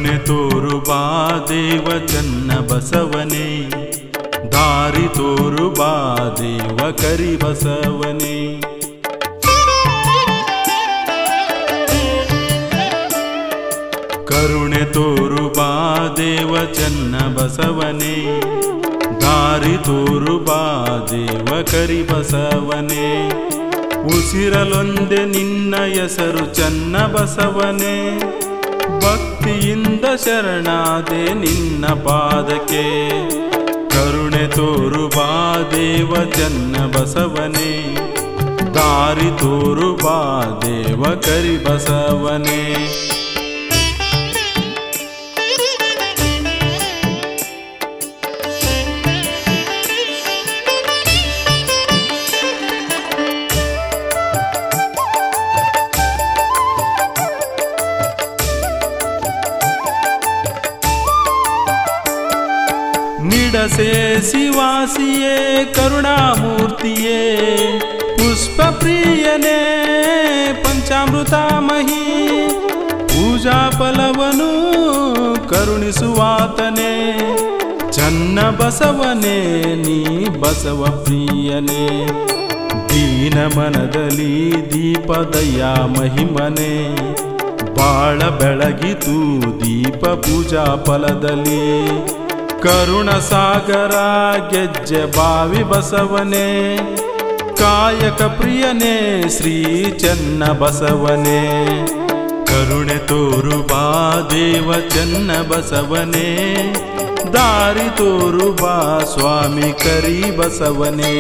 ಕರುಣೆ ತೋರು ಬಾ ದೇವ ಚನ್ನ ಬಸವನೇ ದಾರಿ ತೋರು ಬಾ ದೇವ ಕರಿ ಬಸವನೇ ಕರುಣೆ ತೋರು ಬಾ ದೇವ ಚನ್ನ ಬಸವನೇ ದಾರಿ ತೋರು ಬಾ ದೇವ ಕರಿ ಬಸವನೇ ಉಸಿರಲೊಂದೆ ನಿನ್ನ ಹೆಸರು ಚನ್ನ ಬಸವನೇ ಭಕ್ತಿಯಿಂದ ಶರಣಾದೆ ನಿನ್ನ ಪಾದಕ್ಕೆ ಕರುಣೆ ತೋರು ಬಾ ದೇವ ಚನ್ನ ಬಸವನೇ ದಾರಿ ತೋರು ಬಾ ದೇವ ಕರಿ ಬಸವನೇ ನಿಡಸೆ ಶಿವಾಸಿಯೇ ಕರುಣಾಮೂರ್ತಿಯೇ ಪುಷ್ಪ ಪ್ರಿಯನೇ ಪಂಚಾಮೃತ ಮಹಿ ಪೂಜಾ ಫಲವನು ಕರುಣಿಸುವಾತನೇ ಚನ್ನ ಬಸವನೇ ನೀ ಬಸವ ಪ್ರಿಯನೇ ದೀನ ಮನದಲ್ಲಿ ದೀಪದಯ ಮಹಿಮನೆ ಬಾಳ ಬೆಳಗಿತು ದೀಪ ಪೂಜಾ ಫಲದಲ್ಲಿ ಕರುಣ ಸಾಗರ ಗೆಜ್ಜೆ ಬಾವಿ ಬಸವನೇ ಕಾಯಕ ಪ್ರಿಯನೇ ಶ್ರೀ ಚೆನ್ನ ಬಸವನೇ ಕರುಣೆ ತೋರು ಬಾ ದೇವ ಚೆನ್ನ ಬಸವನೇ ದಾರಿ ತೋರು ಬಾ ಸ್ವಾಮಿ ಕರಿ ಬಸವನೇ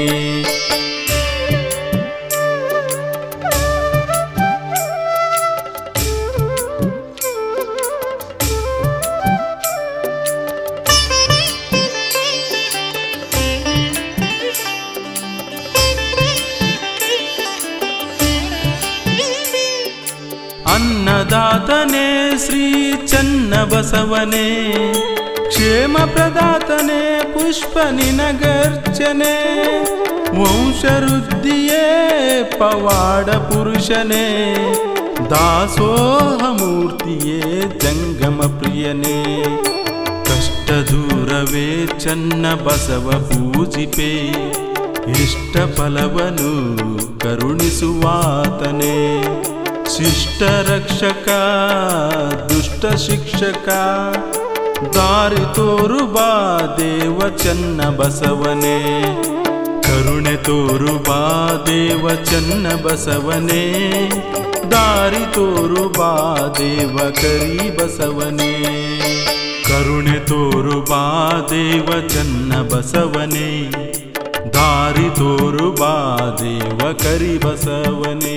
ಅನ್ನದಾತನೇ ಶ್ರೀ ಚನ್ನ ಬಸವನೇ ಕ್ಷೇಮ ಪ್ರದಾತನೇ ಪುಷ್ಪ ನಿನಗರ್ಚನೆ ವಂಶವೃದ್ಧಿಯೇ ಪವಾಡ ಪುರುಷನೇ ದಾಸೋಹ ಮೂರ್ತಿಯೇ ಜಂಗಮ ಪ್ರಿಯನೇ ಕಷ್ಟ ದೂರವೇ ಚನ್ನ ಬಸವ ಪೂಜಿಪೆ ಇಷ್ಟ ಫಲವನು ಕರುಣಿಸುವಾತನೇ ಶಿಷ್ಟ ರಕ್ಷಕ ದುಷ್ಟ ಶಿಕ್ಷಕ ದಾರಿ ತೋರು ಬಾ ದೇವ ಚನ್ನ ಬಸವನೇ ಕರುಣೆ ತೋರು ಬಾ ದೇವ ಚನ್ನ ಬಸವನೇ ದಾರಿ ತೋರು ಬಾ ದೇವ ಕರಿ ಬಸವನೇ ಕರುಣೆ ತೋರು ಬಾ ದೇವ ಚನ್ನ ಬಸವನೇ ದಾರಿ ತೋರು ಬಾ ದೇವ ಕರಿ ಬಸವನೇ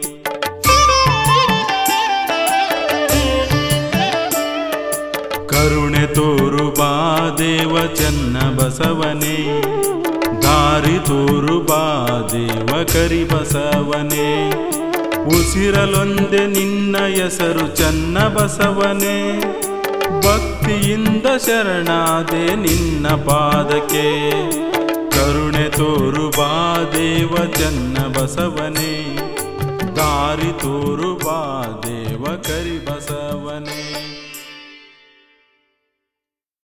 ಕರುಣೆ ತೋರು ಬಾ ದೇವ ಚನ್ನ ಬಸವನೇ ದಾರಿ ತೋರು ಬಾ ದೇವ ಕರಿ ಬಸವನೇ ಉಸಿರಲೊಂದೆ ನಿನ್ನ ಹೆಸರು ಚನ್ನ ಬಸವನೇ ಭಕ್ತಿಯಿಂದ ಶರಣಾದೆ ನಿನ್ನ ಪಾದಕ್ಕೆ ಕರುಣೆ ತೋರು ಬಾ ದೇವ ಚನ್ನ ಬಸವನೇ ದಾರಿ ತೋರು ಬಾ ದೇವ ಕರಿ ಬಸವನೇ